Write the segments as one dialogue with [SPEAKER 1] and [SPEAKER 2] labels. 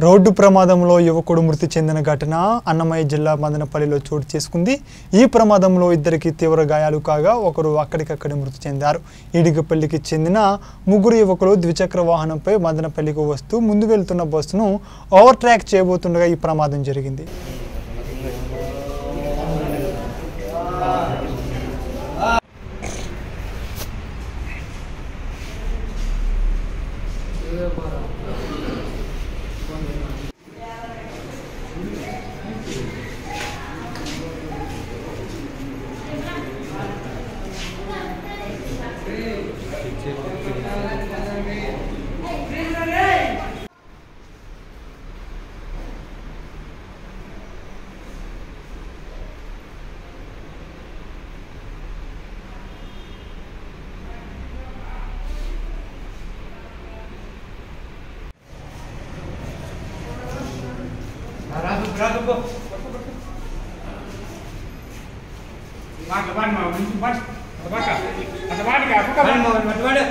[SPEAKER 1] road ప్రమాదంలో యువకుడు మృతి చెందిన ఘటన అన్నమయ్య జిల్లా మదనపల్లిలో చోటు చేసుకుంది ఈ ప్రమాదంలో ఇద్దరికి తీవ్ర గాయాలు కాగా ఒకరు అక్కడికక్కడే మృతి చెందారు ఈడిగపల్లికి చెందిన ముగ్గురు యువకులు ద్విచక్ర వాహనంపై మదనపల్లికి వస్తూ ముందు వెళ్తున్న బస్సును ఓవర్ ట్రాక్ చేయబోతుండగా ఈ ప్రమాదం జరిగింది
[SPEAKER 2] రాదు రాదు పో మాట మాట మా నుంచి మాట అటు మాట అటు మాట అటు మాట అటు మాట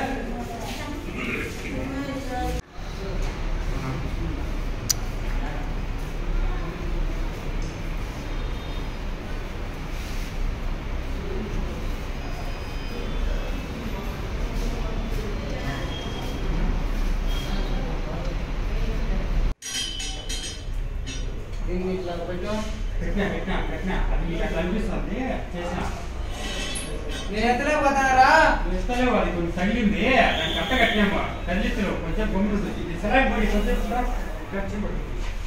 [SPEAKER 2] పెట్టినా పెట్టినా పెట్టినా అది మీకు అట్లా అనిపిస్తుంది చేసిన
[SPEAKER 3] నేను ఎత్తలేకపోతున్నారా
[SPEAKER 2] నువ్వు ఇస్తలేవు అది కొంచెం తగిలింది దాన్ని కట్ట కట్టినాము కదిలిస్తలేవు కొంచెం బొమ్మ ఇది సరే పడి కొంచెం కూడా ఖర్చు పడు